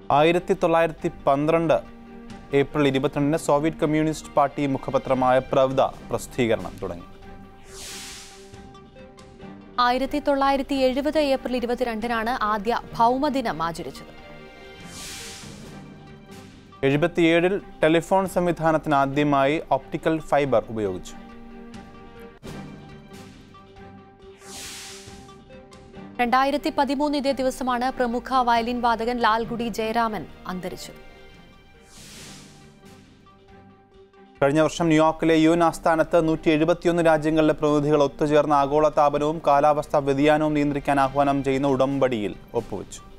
ആയിരത്തി തൊള്ളായിരത്തി പന്ത്രണ്ട് ഏപ്രിൽ ഇരുപത്തിരണ്ടിന് സോവിയറ്റ് കമ്മ്യൂണിസ്റ്റ് പാർട്ടി മുഖപത്രമായ പ്രവ്ദ പ്രസിദ്ധീകരണം തുടങ്ങി ആയിരത്തി തൊള്ളായിരത്തി എഴുപത് ഏപ്രിൽ ഇരുപത്തിരണ്ടിനാണ് ആദ്യ ഭൗമദിനം ആചരിച്ചത് എഴുപത്തിയേഴിൽ ടെലിഫോൺ സംവിധാനത്തിന് ആദ്യമായി ഓപ്റ്റിക്കൽ ഫൈബർ ഉപയോഗിച്ചു രണ്ടായിരത്തി പതിമൂന്ന് ഇതേ ദിവസമാണ് പ്രമുഖ വയലിൻ വാദകൻ ലാൽഗുഡി ജയരാമൻ അന്തരിച്ചത് കഴിഞ്ഞ വർഷം ന്യൂയോർക്കിലെ യു എൻ ആസ്ഥാനത്ത് നൂറ്റി എഴുപത്തിയൊന്ന് രാജ്യങ്ങളിലെ പ്രതിനിധികൾ ഒത്തുചേർന്ന ആഗോളതാപനവും കാലാവസ്ഥാ വ്യതിയാനവും നിയന്ത്രിക്കാൻ ആഹ്വാനം ചെയ്യുന്ന ഉടമ്പടിയിൽ ഒപ്പുവെച്ചു